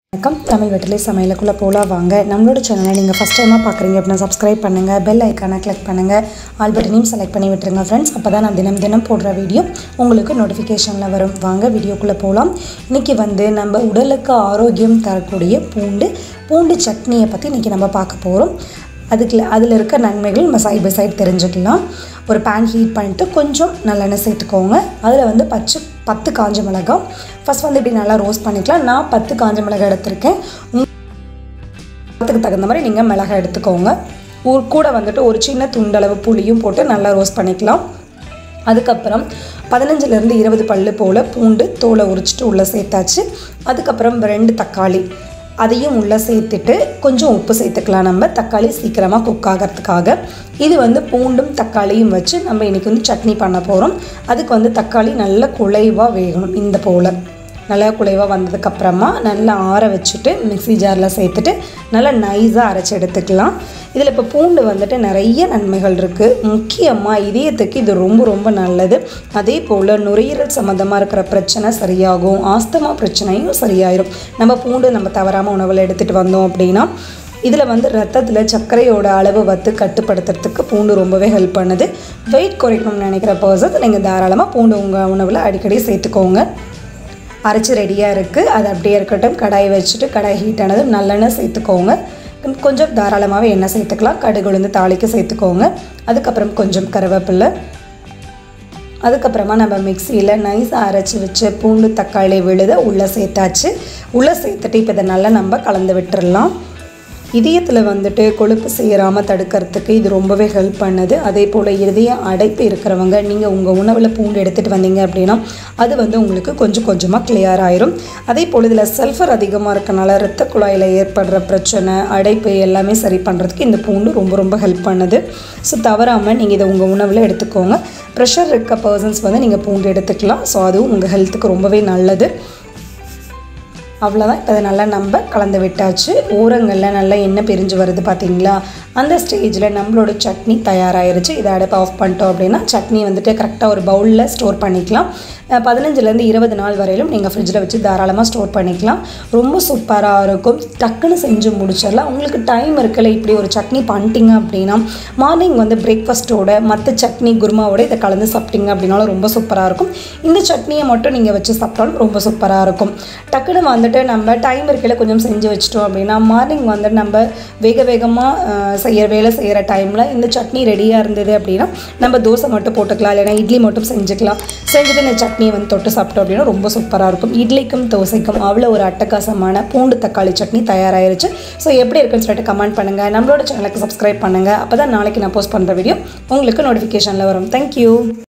வணக்கம் தமிழ் வெட்டிலே சமையலுக்குள்ளே போகலாம் வாங்க நம்மளோட சேனலை நீங்கள் ஃபஸ்ட் டைமாக பார்க்குறீங்க அப்படின்னா சப்ஸ்கிரைப் பண்ணுங்கள் பெல் ஐக்கானை கிளிக் பண்ணுங்கள் ஆல் பட்டனையும் செலக்ட் பண்ணி விட்டுருங்க ஃப்ரெண்ட்ஸ் அப்போ தான் நான் தினம் தினம் போடுற வீடியோ உங்களுக்கு நோட்டிஃபிகேஷனில் வரும் வாங்க வீடியோக்குள்ளே போகலாம் இன்றைக்கி வந்து நம்ம உடலுக்கு ஆரோக்கியம் தரக்கூடிய பூண்டு பூண்டு சட்னியை பற்றி இன்றைக்கி நம்ம பார்க்க போகிறோம் அதுக்கு அதில் இருக்க நன்மைகள் நம்ம சைட் பை சைடு தெரிஞ்சுக்கலாம் ஒரு பேன் ஹீட் பண்ணிட்டு கொஞ்சம் நல்லெண்ணெய் சேர்த்துக்கோங்க அதில் வந்து பச்சை பத்து காஞ்ச மிளகாய் ஃபஸ்ட் வந்து இப்படி நல்லா ரோஸ்ட் பண்ணிக்கலாம் நான் பத்து காஞ்ச மிளகாய் எடுத்திருக்கேன் உங்கள் தகுந்த மாதிரி நீங்கள் மிளகாய் எடுத்துக்கோங்க ஊர் கூட வந்துட்டு ஒரு சின்ன துண்டளவு புளியும் போட்டு நல்லா ரோஸ்ட் பண்ணிக்கலாம் அதுக்கப்புறம் பதினஞ்சுலேருந்து இருபது பல்லு போல் பூண்டு தோலை உரிச்சிட்டு உள்ளே சேர்த்தாச்சு அதுக்கப்புறம் ரெண்டு தக்காளி அதையும் உள்ளே சேர்த்துட்டு கொஞ்சம் உப்பு சேர்த்துக்கலாம் நம்ம தக்காளி சீக்கிரமாக குக் ஆகிறதுக்காக இது வந்து பூண்டும் தக்காளியும் வச்சு நம்ம இன்றைக்கி வந்து சட்னி பண்ண போகிறோம் அதுக்கு வந்து தக்காளி நல்ல குலைவாக வேகணும் இந்த போல் நல்லா குலைவாக வந்ததுக்கப்புறமா நல்லா ஆற வச்சுட்டு மிக்ஸி ஜாரில் சேர்த்துட்டு நல்லா நைஸாக அரைச்சி எடுத்துக்கலாம் இதில் இப்போ பூண்டு வந்துட்டு நிறைய நன்மைகள் இருக்குது முக்கியமாக இதயத்துக்கு இது ரொம்ப ரொம்ப நல்லது அதே போல் நுரையீரல் சம்மந்தமாக இருக்கிற பிரச்சனை சரியாகும் ஆஸ்தமா பிரச்சனையும் சரியாயிரும் நம்ம பூண்டு நம்ம தவறாமல் உணவில் எடுத்துகிட்டு வந்தோம் அப்படின்னா இதில் வந்து ரத்தத்தில் சர்க்கரையோட அளவு வந்து கட்டுப்படுத்துறதுக்கு பூண்டு ரொம்பவே ஹெல்ப் பண்ணுது வெயிட் குறைக்கணும்னு நினைக்கிற பர்சன்ஸ் நீங்கள் தாராளமாக பூண்டு உங்கள் உணவில் அடிக்கடி சேர்த்துக்கோங்க அரைச்சி ரெடியாக இருக்குது அது அப்படியே இருக்கட்டும் கடாய் வச்சுட்டு கடாய் ஹீட் ஆனது நல்லெண்ணெய் சேர்த்துக்கோங்க கொஞ்சம் தாராளமாகவே எண்ணெய் சேர்த்துக்கலாம் கடுகு உளுந்து தாளிக்க சேர்த்துக்கோங்க அதுக்கப்புறம் கொஞ்சம் கருவேப்பிலை அதுக்கப்புறமா நம்ம மிக்சியில் நைஸாக அரைச்சி வச்ச பூண்டு தக்காளி விழுத உள்ளே சேர்த்தாச்சு உள்ளே சேர்த்துட்டு இப்போ இதை நல்லா நம்ம கலந்து விட்டுறலாம் இதயத்தில் வந்துட்டு கொழுப்பு சேராமல் தடுக்கிறதுக்கு இது ரொம்பவே ஹெல்ப் பண்ணுது அதே போல் இதய அடைப்பு இருக்கிறவங்க நீங்கள் உங்கள் உணவில் பூண்டு எடுத்துகிட்டு வந்தீங்க அப்படின்னா அது வந்து உங்களுக்கு கொஞ்சம் கொஞ்சமாக கிளியர் ஆயிரும் அதே போல் இதில் சல்ஃபர் அதிகமாக இருக்கனால ரத்த குழாயில் ஏற்படுற பிரச்சனை அடைப்பு எல்லாமே சரி பண்ணுறதுக்கு இந்த பூண்டு ரொம்ப ரொம்ப ஹெல்ப் பண்ணுது ஸோ தவறாமல் நீங்கள் இதை உங்கள் உணவில் எடுத்துக்கோங்க ப்ரெஷர் இருக்க பர்சன்ஸ் வந்து நீங்கள் பூண்டு எடுத்துக்கலாம் ஸோ அதுவும் உங்கள் ஹெல்த்துக்கு ரொம்பவே நல்லது அவ்வளோதான் இப்போ அதை நல்லா நம்ம கலந்து விட்டாச்சு ஓரங்களில் நல்லா எண்ணெய் பிரிஞ்சு வருது பார்த்தீங்களா அந்த ஸ்டேஜில் நம்மளோட சட்னி தயாராகிருச்சு இதை அடுப்பு ஆஃப் பண்ணிட்டோம் அப்படின்னா சட்னி வந்துட்டு கரெக்டாக ஒரு பவுலில் ஸ்டோர் பண்ணிக்கலாம் பதினஞ்சுலேருந்து இருபது நாள் வரையிலும் நீங்கள் ஃப்ரிட்ஜில் வச்சு தாராளமாக ஸ்டோர் பண்ணிக்கலாம் ரொம்ப சூப்பராக இருக்கும் டக்குன்னு செஞ்சு முடிச்சிடலாம் உங்களுக்கு டைம் இருக்குல்ல இப்படி ஒரு சட்னி பண்ணிட்டீங்க அப்படின்னா மார்னிங் வந்து பிரேக்ஃபாஸ்ட்டோட மற்ற சட்னி குருமாவோட இதை கலந்து சாப்பிட்டீங்க அப்படின்னாலும் ரொம்ப சூப்பராக இருக்கும் இந்த சட்னியை மட்டும் நீங்கள் வச்சு சாப்பிட்டாலும் ரொம்ப சூப்பராக இருக்கும் டக்குன்னு வந்துட்டு நம்ம டைம் இருக்கையில் கொஞ்சம் செஞ்சு வச்சிட்டோம் அப்படின்னா மார்னிங் வந்து நம்ம வேக வேகமாக செய்கிற வேலை செய்கிற டைமில் இந்த சட்னி ரெடியாக இருந்தது அப்படின்னா நம்ம தோசை மட்டும் போட்டுக்கலாம் இல்லைனா இட்லி மட்டும் செஞ்சுக்கலாம் செஞ்சுட்டு இந்த சட்னியை வந்து தொட்டு சாப்பிட்டோம் அப்படின்னா ரொம்ப சூப்பராக இருக்கும் இட்லிக்கும் தோசைக்கும் அவ்வளோ ஒரு அட்டகாசமான பூண்டு தக்காளி சட்னி தயாராகிருச்சு ஸோ எப்படி இருக்குன்னு சொல்லிட்டு கமெண்ட் பண்ணுங்கள் நம்மளோட சேனலுக்கு சப்ஸ்கிரைப் பண்ணுங்கள் அப்போ தான் நாளைக்கு நான் போஸ்ட் பண்ணுற வீடியோ உங்களுக்கு நோட்டிஃபிகேஷனில் வரும் தேங்க்யூ